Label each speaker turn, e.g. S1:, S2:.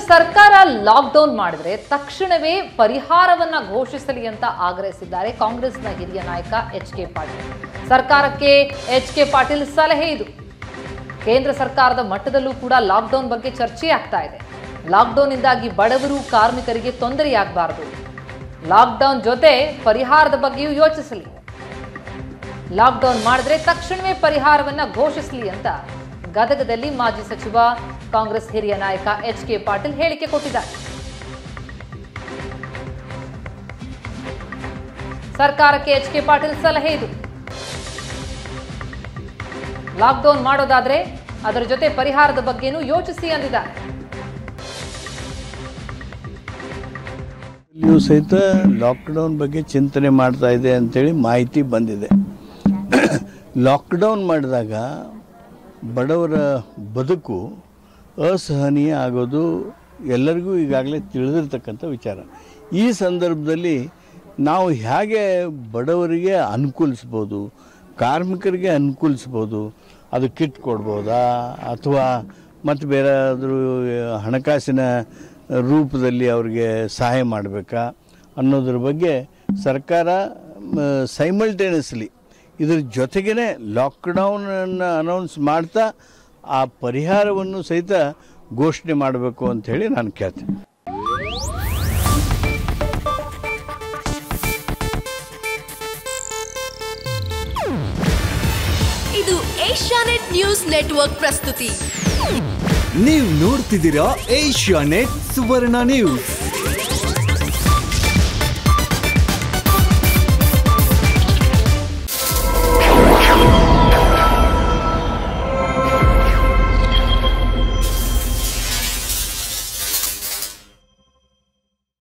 S1: ಸರ್ಕಾರ ಲಾಕ್ಡೌನ್ ಮಾಡಿದ್ರೆ ತಕ್ಷಣವೇ ಪರಿಹಾರವನ್ನ ಘೋಷಿಸಲಿ ಅಂತ ಆಗ್ರಹಿಸಿದ್ದಾರೆ ಕಾಂಗ್ರೆಸ್ನ ಹಿರಿಯ ನಾಯಕ ಎಚ್ ಕೆ ಪಾಟೀಲ್ ಸರ್ಕಾರಕ್ಕೆ ಎಚ್ ಕೆ ಪಾಟೀಲ್ ಸಲಹೆ ಇದು ಕೇಂದ್ರ ಸರ್ಕಾರದ ಮಟ್ಟದಲ್ಲೂ ಕೂಡ ಲಾಕ್ಡೌನ್ ಬಗ್ಗೆ ಚರ್ಚೆ ಆಗ್ತಾ ಇದೆ ಲಾಕ್ಡೌನ್ ಇಂದಾಗಿ ಬಡವರು ಕಾರ್ಮಿಕರಿಗೆ ತೊಂದರೆಯಾಗಬಾರದು ಲಾಕ್ಡೌನ್ ಜೊತೆ ಪರಿಹಾರದ ಬಗ್ಗೆಯೂ ಯೋಚಿಸಲಿ ಲಾಕ್ಡೌನ್ ಮಾಡಿದ್ರೆ ತಕ್ಷಣವೇ ಪರಿಹಾರವನ್ನ ಘೋಷಿಸಲಿ ಅಂತ ಗದಗದಲ್ಲಿ ಮಾಜಿ ಸಚಿವ ಕಾಂಗ್ರೆಸ್ ಹಿರಿಯ ನಾಯಕ ಎಚ್ ಕೆ ಪಾಟೀಲ್ ಹೇಳಿಕೆ ಕೊಟ್ಟಿದ್ದಾರೆ ಸರ್ಕಾರಕ್ಕೆ ಎಚ್ ಕೆ ಪಾಟೀಲ್ ಸಲಹೆ ಇದು ಲಾಕ್ಡೌನ್ ಮಾಡೋದಾದ್ರೆ ಅದರ ಜೊತೆ ಪರಿಹಾರದ ಬಗ್ಗೆನೂ ಯೋಚಿಸಿ ಅಂದಿದ್ದಾರೆ
S2: ಇಲ್ಲಿಯೂ ಸಹಿತ ಲಾಕ್ಡೌನ್ ಬಗ್ಗೆ ಚಿಂತನೆ ಮಾಡ್ತಾ ಇದೆ ಅಂತೇಳಿ ಮಾಹಿತಿ ಬಂದಿದೆ ಲಾಕ್ಡೌನ್ ಮಾಡಿದಾಗ ಬಡವರ ಬದುಕು ಅಸಹನೀಯ ಆಗೋದು ಎಲ್ಲರಿಗೂ ಈಗಾಗಲೇ ತಿಳಿದಿರ್ತಕ್ಕಂಥ ವಿಚಾರ ಈ ಸಂದರ್ಭದಲ್ಲಿ ನಾವು ಹೇಗೆ ಬಡವರಿಗೆ ಅನುಕೂಲಿಸ್ಬೋದು ಕಾರ್ಮಿಕರಿಗೆ ಅನುಕೂಲಿಸ್ಬೋದು ಅದು ಕಿಟ್ ಕೊಡ್ಬೋದಾ ಅಥವಾ ಮತ್ತು ಬೇರೆ ಆದರೂ ಹಣಕಾಸಿನ ರೂಪದಲ್ಲಿ ಅವ್ರಿಗೆ ಸಹಾಯ ಮಾಡಬೇಕಾ ಅನ್ನೋದ್ರ ಬಗ್ಗೆ ಸರ್ಕಾರ ಸೈಮಲ್ಟೇನಿಯಸ್ಲಿ ಇದ್ರ ಜೊತೆಗೇ ಲಾಕ್ಡೌನನ್ನು ಅನೌನ್ಸ್ ಮಾಡ್ತಾ ಆ ಪರಿಹಾರವನ್ನು ಸಹಿತ ಘೋಷಣೆ ಮಾಡಬೇಕು ಅಂಥೇಳಿ ನಾನು ಕೇಳ್ತೀನಿ
S3: ಇದು ಏಷ್ಯಾನೆಟ್ ನ್ಯೂಸ್ ನೆಟ್ವರ್ಕ್ ಪ್ರಸ್ತುತಿ
S4: ನೀವು ನೋಡ್ತಿದ್ದೀರಾ ಏಷ್ಯಾ ನೆಟ್ ಸುವರ್ಣ ನ್ಯೂಸ್